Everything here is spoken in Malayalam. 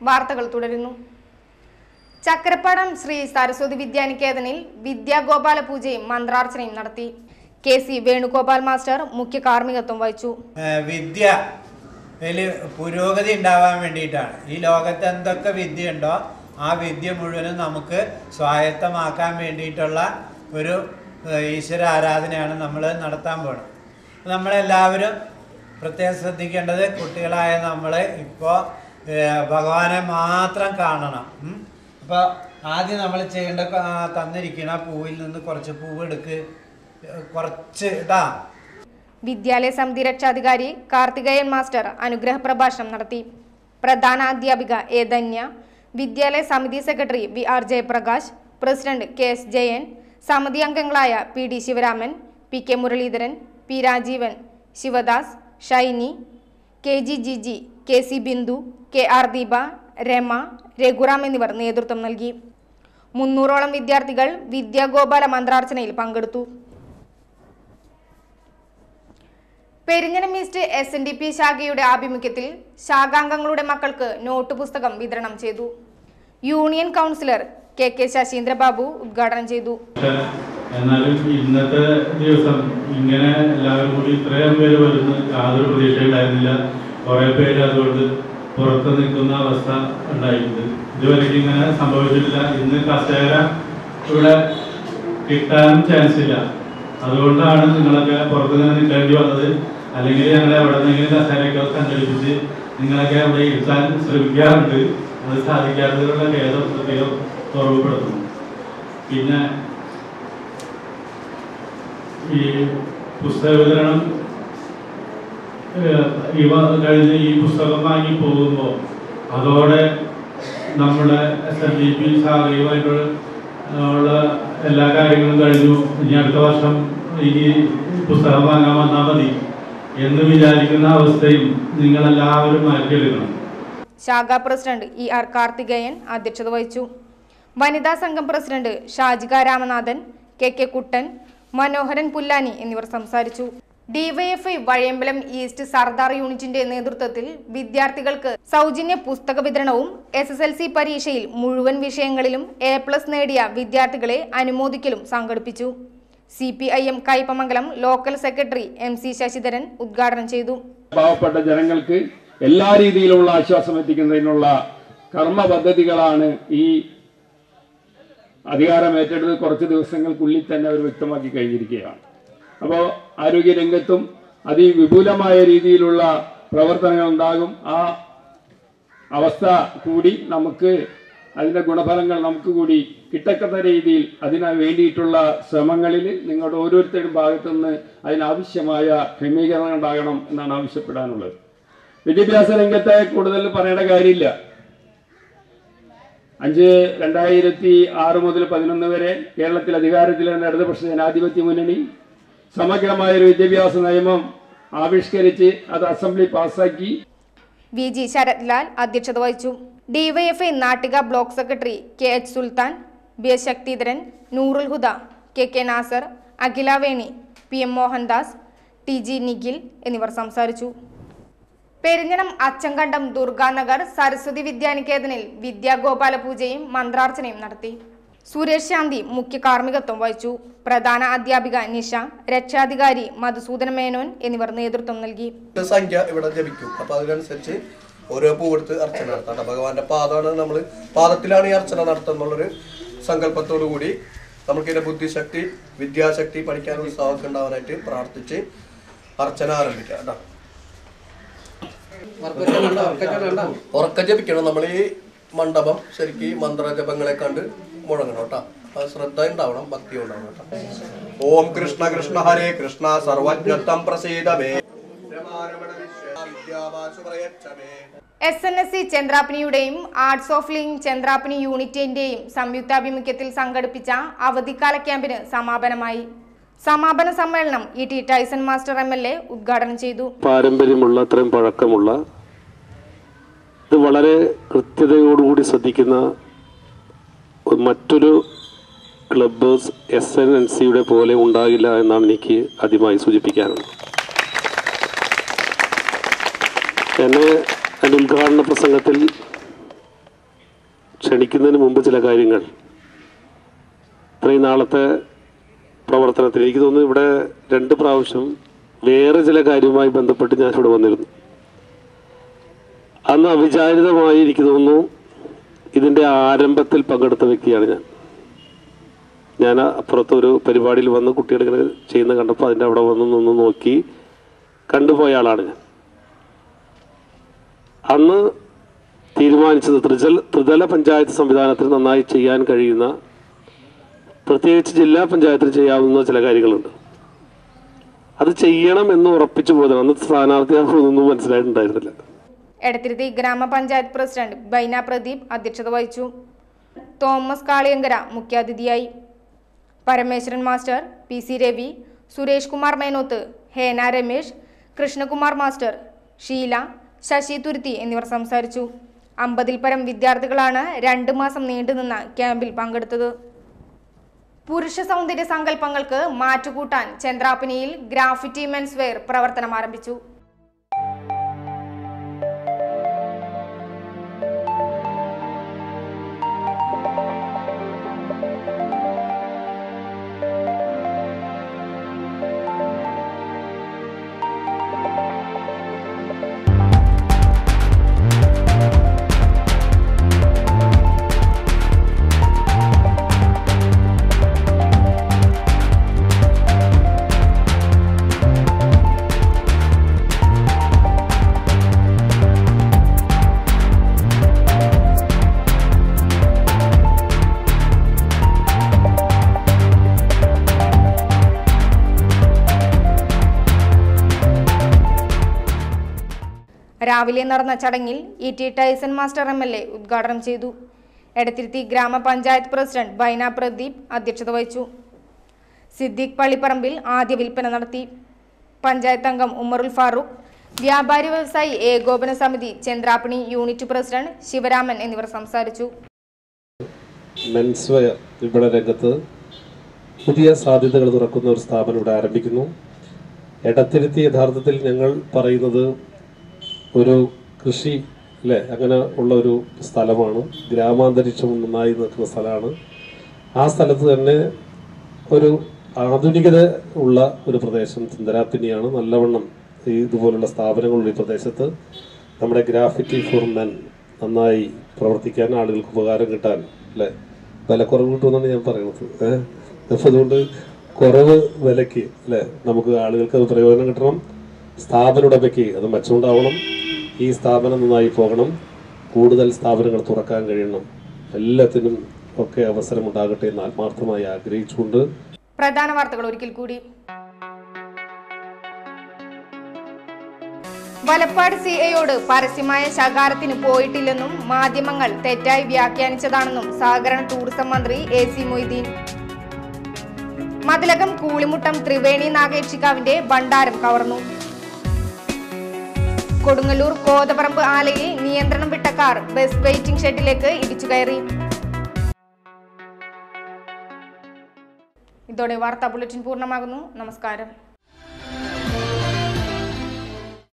വാർത്തകൾ തുടരുന്നു ചക്കരപ്പാടം ശ്രീ സരസ്വതി വിദ്യാനികേതനിൽ വിദ്യാഗോപാല പൂജയും മന്ത്രാർച്ചനയും നടത്തി കെ സി വേണുഗോപാൽ മാസ്റ്റർ മുഖ്യ കാർമ്മികത്വം വഹിച്ചു ഏഹ് വിദ്യ യിൽ പുരോഗതി ഉണ്ടാവാൻ വേണ്ടിയിട്ടാണ് ഈ ലോകത്ത് എന്തൊക്കെ വിദ്യ ഉണ്ടോ ആ വിദ്യ മുഴുവനും നമുക്ക് സ്വായത്തമാക്കാൻ വേണ്ടിയിട്ടുള്ള ഒരു ഏഹ് ഈശ്വര ആരാധനയാണ് നമ്മൾ നടത്താൻ പോകുന്നത് നമ്മളെല്ലാവരും പ്രത്യേകം ശ്രദ്ധിക്കേണ്ടത് കുട്ടികളായ നമ്മൾ ഇപ്പോൾ ഭഗവാനെ മാത്രം കാണണം അപ്പോൾ ആദ്യം നമ്മൾ ചെയ്യേണ്ട ആ, തന്നിരിക്കുന്ന പൂവിൽ നിന്ന് കുറച്ച് പൂവ് എടുക്ക് ഏഹ് കുറച്ച് ഇതാ വിദ്യാലയ സമിതി രക്ഷാധികാരി കാർത്തികേയൻ മാസ്റ്റർ അനുഗ്രഹ പ്രഭാഷണം നടത്തി പ്രധാന അധ്യാപിക എ ധന്യ വിദ്യാലയ സമിതി secretary V R Jayaprakash president K S Jayan സമിതി അംഗങ്ങളായ P D Sivaraman P K Muraleedharan P Rajeevan Sivadas Shiny K G G G K C Bindu K R Deepa Rama Raghuram എന്നിവർ നേതൃത്വം നൽകി മുന്നൂറോളം വിദ്യാർത്ഥികൾ വിദ്യാഗോപാല മന്ത്രാർച്ചനയിൽ പങ്കെടുത്തു Perinjanam east S N D P ശാഖയുടെ ആഭിമുഖ്യത്തിൽ ശാഖാംഗങ്ങളുടെ മക്കൾക്ക് നോട്ട് പുസ്തകം വിതരണം ചെയ്തു union councillor K K Saseendrababu ഉദ്ഘാടനം ചെയ്തു എന്നാലും ഇന്നത്തെ ദിവസം ഇങ്ങനെ എല്ലാവരും കൂടി ഇത്രയും പേര് വരുന്ന യാതൊരു പ്രതീക്ഷയുണ്ടായിരുന്നില്ല കുറെ പേര് അതുകൊണ്ട് പുറത്ത് നിൽക്കുന്ന അവസ്ഥ ഉണ്ടായിട്ടുണ്ട് ഇതുവരെയ്ക്ക് ഇങ്ങനെ സംഭവിച്ചിട്ടില്ല ഇന്ന് കസേര ഇവിടെ കിട്ടാനും ചാൻസ് ഇല്ല അതുകൊണ്ടാണ് നിങ്ങളൊക്കെ പുറത്ത് നിന്ന് നിൽക്കേണ്ടി വന്നത് അല്ലെങ്കിൽ ഞങ്ങൾ എവിടെ നിന്നെങ്കിലും കസേരയൊക്കെ സംഘടിപ്പിച്ച് നിങ്ങളൊക്കെ ഇവിടെ ഇരുത്താൻ ശ്രമിക്കാറുണ്ട് അത് സാധിക്കാത്തതിനുള്ള ഖേദം പ്രത്യേകം ഓർമ്മപ്പെടുത്തുന്നു പിന്നെ ഈ പുസ്തക വിതരണം ഏഹ്, ഇവ കഴിഞ്ഞ് ഈ പുസ്തകം വാങ്ങി പോകുമ്പോൾ അതോടെ നമ്മുടെ എസ് എൻ ഡി പി ശാഖയുമായിട്ടുള്ള ഉള്ള എല്ലാ കാര്യങ്ങളും കഴിഞ്ഞു ഇനി അടുത്ത വർഷം ഈ പുസ്തകം വാങ്ങാൻ വന്നാൽ മതി എന്ന് വിചാരിക്കുന്ന അവസ്ഥയും നിങ്ങളെല്ലാവരും മാറ്റിയെടുക്കണം ശാഖാ പ്രസിഡന്റ് ഇ ആർ കാർത്തികേയൻ അധ്യക്ഷത വഹിച്ചു വനിതാ സംഘം president Shajika Ramanathan K K Kuttan Manoharan Pullani എന്നിവർ സംസാരിച്ചു ഡിവൈഎഫ്ഐ വഴിയമ്പലം ഈസ്റ്റ് സർദാർ യൂണിറ്റിന്റെ നേതൃത്വത്തിൽ വിദ്യാർത്ഥികൾക്ക് സൗജന്യ പുസ്തക വിതരണവും എസ് എസ് എൽ സി പരീക്ഷയിൽ മുഴുവൻ വിഷയങ്ങളിലും എ പ്ലസ് നേടിയ വിദ്യാർത്ഥികളെ അനുമോദിക്കലും സംഘടിപ്പിച്ചു C P I M Kaipamangalam local secretary M C Sasidharan ഉദ്ഘാടനം ചെയ്തു പാവപ്പെട്ട ജനങ്ങൾക്ക് എല്ലാ രീതിയിലുള്ള ആശ്വാസം എത്തിക്കുന്നതിനുള്ള കർമ്മ പദ്ധതികളാണ് ഈ അധികാരം ഏറ്റെടുത്ത് കുറച്ച് ദിവസങ്ങൾക്കുള്ളിൽ തന്നെ അവർ വ്യക്തമാക്കി കഴിഞ്ഞിരിക്കുകയാണ് അപ്പോൾ ആരോഗ്യരംഗത്തും അതിവിപുലമായ രീതിയിലുള്ള പ്രവർത്തനങ്ങൾ ഉണ്ടാകും ആ അവസ്ഥ കൂടി നമുക്ക് അതിൻ്റെ ഗുണഫലങ്ങൾ നമുക്ക് കൂടി കിട്ടത്തക്ക രീതിയിൽ അതിന് വേണ്ടിയിട്ടുള്ള ശ്രമങ്ങളിൽ നിങ്ങളുടെ ഓരോരുത്തരുടെ ഭാഗത്തു നിന്ന് അതിനാവശ്യമായ ക്രമീകരണം ഉണ്ടാകണം എന്നാണ് ആവശ്യപ്പെടാനുള്ളത് വിദ്യാഭ്യാസ രംഗത്തെ കൂടുതൽ പറയേണ്ട കാര്യമില്ല അഞ്ച് രണ്ടായിരത്തി ആറ് മുതൽ പതിനൊന്ന് വരെ കേരളത്തിൽ അധികാരത്തിലിരുന്ന ഇടതുപക്ഷ ജനാധിപത്യ മുന്നണി സമഗ്രമായ ഒരു വിദ്യാഭ്യാസ നിയമം ആവിഷ്കരിച്ച് അത് അസംബ്ലി പാസാക്കി വി ജി ശരത്ലാൽ അധ്യക്ഷത വഹിച്ചു DYFI Nattika block secretary K H Sulthan B S Sakthidharan Noorul Huda K K Nasar Akhila Veni P M Mohandas T G Nikhil എന്നിവർ സംസാരിച്ചു പെരിഞ്ഞണം അച്ചങ്കണ്ടം ദുർഗാനഗർ സരസ്വതി വിദ്യാനികേതനിൽ വിദ്യാഗോപാല പൂജയും മന്ത്രാർച്ചനയും നടത്തി സുരേഷ് ശാന്തി മുഖ്യ കാർമ്മികത്വം വഹിച്ചു പ്രധാന അധ്യാപിക നിഷ രക്ഷാധികാരി മധുസൂദന മേനോൻ എന്നിവർ നേതൃത്വം നൽകി ഒരു സംഖ്യ ഇവിടെ ജപിക്കും അപ്പൊ അതിനനുസരിച്ച് ഓരോ പൂവെടുത്ത് അർച്ചന നടത്താം ഭഗവാന്റെ പാദമാണ് നമ്മൾ പാദത്തിലാണ് ഈ അർച്ചന നടത്തുന്നുള്ളൊരു സങ്കല്പത്തോടു കൂടി നമുക്ക് ഇതിന്റെ ബുദ്ധിശക്തി വിദ്യാശക്തി പഠിക്കാൻ ഉത്സാഹമൊക്കെ ഉണ്ടാവാനായിട്ട് പ്രാർത്ഥിച്ച് അർച്ചന ആരംഭിക്കാം കേട്ടോ ഉറക്ക ജപിക്കണം നമ്മൾ ഈ മണ്ഡപം ശരിക്ക് മന്ത്രജപങ്ങളെ കണ്ട് മുഴങ്ങണം കേട്ടോ അത് ശ്രദ്ധ ഉണ്ടാവണം ഭക്തി ഉണ്ടാവണം കേട്ടോ ഓം കൃഷ്ണ കൃഷ്ണ ഹരേ കൃഷ്ണ സർവജ്ഞത്വം പ്രസീദമേ രമാരമണ വിദ്യാവാസു പ്രയച്ഛമേ എസ് എൻ എസ് സി ചന്ദ്രാപ്പിനിയുടെയും ആർട്സ് ഓഫ് ലിവിംഗ് ചന്ദ്രാപ്പിനി യൂണിറ്റിന്റെയും സംയുക്താഭിമുഖ്യത്തിൽ സംഘടിപ്പിച്ച അവധിക്കാല ക്യാമ്പിന് സമാപനമായി സമാപന സമ്മേളനം E T Taison master M L A ഉദ്ഘാടനം ചെയ്തു പാരമ്പര്യമുള്ള അത്രയും പഴക്കമുള്ള ഇത് വളരെ കൃത്യതയോടുകൂടി ശ്രദ്ധിക്കുന്ന ഒരു മറ്റൊരു ക്ലബ്ബ് എസ് എൻ എൻ സിയുടെ പോലെ ഉണ്ടാകില്ല എന്നാണ് എനിക്ക് ആദ്യമായി സൂചിപ്പിക്കാനുള്ളത് എന്നെ എൻ്റെ ഉദ്ഘാടന പ്രസംഗത്തിൽ ക്ഷണിക്കുന്നതിന് മുമ്പ് ചില കാര്യങ്ങൾ ഇത്രയും നാളത്തെ പ്രവർത്തനത്തിൽ എനിക്ക് തോന്നുന്നു ഇവിടെ രണ്ട് പ്രാവശ്യം വേറെ ചില കാര്യവുമായി ബന്ധപ്പെട്ട് ഞാൻ ഇവിടെ വന്നിരുന്നു അന്ന് അവിചാരിതമായി എനിക്ക് തോന്നുന്നു ഇതിൻ്റെ ആരംഭത്തിൽ പങ്കെടുത്ത വ്യക്തിയാണ് ഞാൻ ഞാൻ അപ്പുറത്ത് ഒരു പരിപാടിയിൽ വന്ന് കുട്ടികൾ ഇങ്ങനെ ചെയ്യുന്ന കണ്ടപ്പോൾ അതിൻ്റെ അവിടെ വന്ന് നിന്ന് നോക്കി കണ്ടുപോയ ആളാണ് ഞാൻ അന്ന് തീരുമാനിച്ചത് ത്രിജൽ ത്രിതല പഞ്ചായത്ത് സംവിധാനത്തിൽ നന്നായി ചെയ്യാൻ കഴിയുന്ന പ്രത്യേകിച്ച് ജില്ലാ പഞ്ചായത്തിൽ ചെയ്യാവുന്ന ചില കാര്യങ്ങളുണ്ട് അത് ചെയ്യണം എന്ന് ഉറപ്പിച്ചു പോയതാണ് അന്ന് സ്ഥാനാർത്ഥിയാകുമെന്നൊന്നും മനസ്സിലായിട്ടുണ്ടായിരുന്നില്ല എടത്തിരുത്തി ഗ്രാമപഞ്ചായത്ത് പ്രസിഡന്റ് ബൈന പ്രദീപ് അധ്യക്ഷത വഹിച്ചു തോമസ് കാളിയങ്കര മുഖ്യാതിഥിയായി Parameswaran master P C Ravi Suresh Kumar Menoth Hena Ramesh Krishnakumar master Sheela Sasi Thuruthi എന്നിവർ സംസാരിച്ചു അമ്പതിൽ പരം വിദ്യാർത്ഥികളാണ് രണ്ട് മാസം നീണ്ടുനിന്ന ക്യാമ്പിൽ പങ്കെടുത്തത് പുരുഷ സൗന്ദര്യ സങ്കല്പങ്ങൾക്ക് മാറ്റുകൂട്ടാൻ ചന്ദ്രാപ്പിനിയിൽ ഗ്രാഫിറ്റി മെൻസ് വെയർ പ്രവർത്തനം ആരംഭിച്ചു രാവിലെ നടന്ന ചടങ്ങിൽ E T Taison master M L A ഉദ്ഘാടനം ചെയ്തു എടത്തിരുത്തി ഗ്രാമപഞ്ചായത്ത് പ്രസിഡന്റ് ബൈന പ്രദീപ് അധ്യക്ഷത വഹിച്ചു സിദ്ദീഖ് പള്ളിപ്പറമ്പിൽ ആദ്യ വിൽപ്പന നടത്തി പഞ്ചായത്ത് അംഗം ഉമ്മറുൽ ഫാറൂഖ് വ്യാപാരി വ്യവസായി ഏകോപന സമിതി ചന്ദ്രാപ്പണി യൂണിറ്റ് പ്രസിഡന്റ് ശിവരാമൻ എന്നിവർ സംസാരിച്ചു മെൻസ് വെയർ ഇവിടെ രംഗത്ത് പുതിയ സാധ്യതകൾ തുറക്കുന്ന ഒരു സ്ഥാപനം ഇവിടെ ആരംഭിക്കുന്നു എടത്തിരുത്തി യഥാർത്ഥത്തിൽ ഞങ്ങൾ പറയുന്നത് ഒരു കൃഷി അല്ലേ അങ്ങനെ ഉള്ള ഒരു സ്ഥലമാണ് ഗ്രാമാന്തരീക്ഷം നന്നായി നിൽക്കുന്ന സ്ഥലമാണ് ആ സ്ഥലത്ത് തന്നെ ഒരു ആധുനികത ഉള്ള ഒരു പ്രദേശം ചിന്തരാപ്പിനിയാണ് നല്ലവണ്ണം ഈ ഇതുപോലുള്ള സ്ഥാപനങ്ങളുള്ള ഈ പ്രദേശത്ത് നമ്മുടെ ഗ്രാഫിറ്റി ഫോർ മെൻ നന്നായി പ്രവർത്തിക്കാൻ ആളുകൾക്ക് ഉപകാരം കിട്ടാൻ അല്ലേ വിലക്കുറവ് കിട്ടുമെന്നാണ് ഞാൻ പറയുന്നത് ഏഹ് അപ്പം അതുകൊണ്ട് കുറവ് വിലയ്ക്ക് അല്ലേ നമുക്ക് ആളുകൾക്ക് അത് പ്രയോജനം കിട്ടണം സ്ഥാപന ഉടമയ്ക്ക് അത് മെച്ചമുണ്ടാവണം ഈ സ്ഥാപനം നന്നായി പോകണം കൂടുതൽ സ്ഥാപനങ്ങൾ തുറക്കാൻ കഴിയണം എല്ലാത്തിനും ഒക്കെ അവസരമുണ്ടാകട്ടെ എന്ന് ആത്മാർത്ഥമായി ആഗ്രഹിച്ചുകൊണ്ട് പ്രധാന വാർത്തകൾ ഒരിക്കൽ കൂടി വലപ്പാട് സി ഐയോട് പരസ്യമായ ശകാരത്തിന് പോയിട്ടില്ലെന്നും മാധ്യമങ്ങൾ തെറ്റായി വ്യാഖ്യാനിച്ചതാണെന്നും സഹകരണ ടൂറിസം മന്ത്രി എ സി മൊയ്തീൻ മതിലകം കൂളിമുട്ടം ത്രിവേണി നാഗേക്ഷിക്കാവിന്റെ ഭണ്ഡാരം കവർന്നു കൊടുങ്ങല്ലൂർ കോതപറമ്പ് ആലയിൽ നിയന്ത്രണം വിട്ട കാർ ബസ് വെയിറ്റിംഗ് ഷെഡിലേക്ക് ഇടിച്ചു കയറി ഇതോടെ വാർത്താ ബുള്ളറ്റിൻ പൂർണ്ണമാകുന്നു നമസ്കാരം